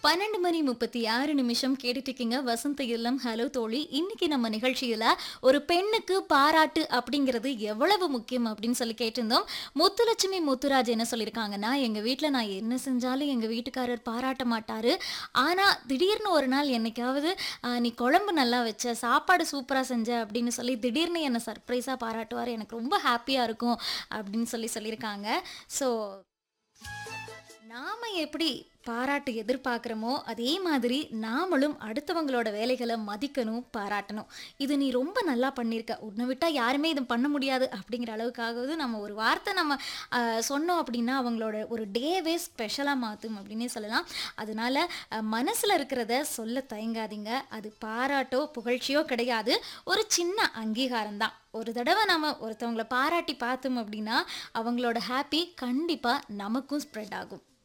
பன்னெண்டு மணி முப்பத்தி ஆறு நிமிஷம் கேட்டுட்டு இருக்கீங்க வசந்த இல்லம் ஹலோ தோழி இன்னைக்கு நம்ம நிகழ்ச்சியில ஒரு பெண்ணுக்கு பாராட்டு அப்படிங்கிறது எவ்வளவு முக்கியம் அப்படின்னு சொல்லி கேட்டிருந்தோம் முத்துலட்சுமி முத்துராஜ் என்ன சொல்லியிருக்காங்கன்னா எங்க வீட்ல நான் என்ன செஞ்சாலும் எங்க வீட்டுக்காரர் பாராட்ட மாட்டாரு ஆனா திடீர்னு ஒரு நாள் என்னைக்காவது "ஆஹ், நீ குழம்பு நல்லா வச்ச சாப்பாடு சூப்பரா செஞ்ச அப்படின்னு சொல்லி திடீர்னு என்னை சர்ப்ரைஸா பாராட்டுவார் எனக்கு ரொம்ப ஹாப்பியா இருக்கும் அப்படின்னு சொல்லி சொல்லியிருக்காங்க ஸோ நாம எப்படி பாராட்டு எதிர்பார்க்குறோமோ அதே மாதிரி நாமளும் அடுத்தவங்களோட வேலைகளை மதிக்கணும் பாராட்டணும் இது நீ ரொம்ப நல்லா பண்ணியிருக்க உன்னை விட்டால் யாருமே இது பண்ண முடியாது அப்படிங்கிற அளவுக்காவது நம்ம ஒரு வார்த்தை நம்ம ஆஹ், சொன்னோம் அப்படின்னா அவங்களோட ஒரு டேவே ஸ்பெஷலாக மாற்றும் அப்படின்னே சொல்லலாம் அதனால மனசில் இருக்கிறத சொல்ல தயங்காதீங்க அது பாராட்டோ புகழ்ச்சியோ கிடையாது ஒரு சின்ன அங்கீகாரம் தான் ஒரு தடவை நம்ம ஒருத்தவங்களை பாராட்டி பார்த்தோம் அப்படின்னா அவங்களோட ஹாப்பி கண்டிப்பாக நமக்கும் ஸ்ப்ரெட் ஆகும்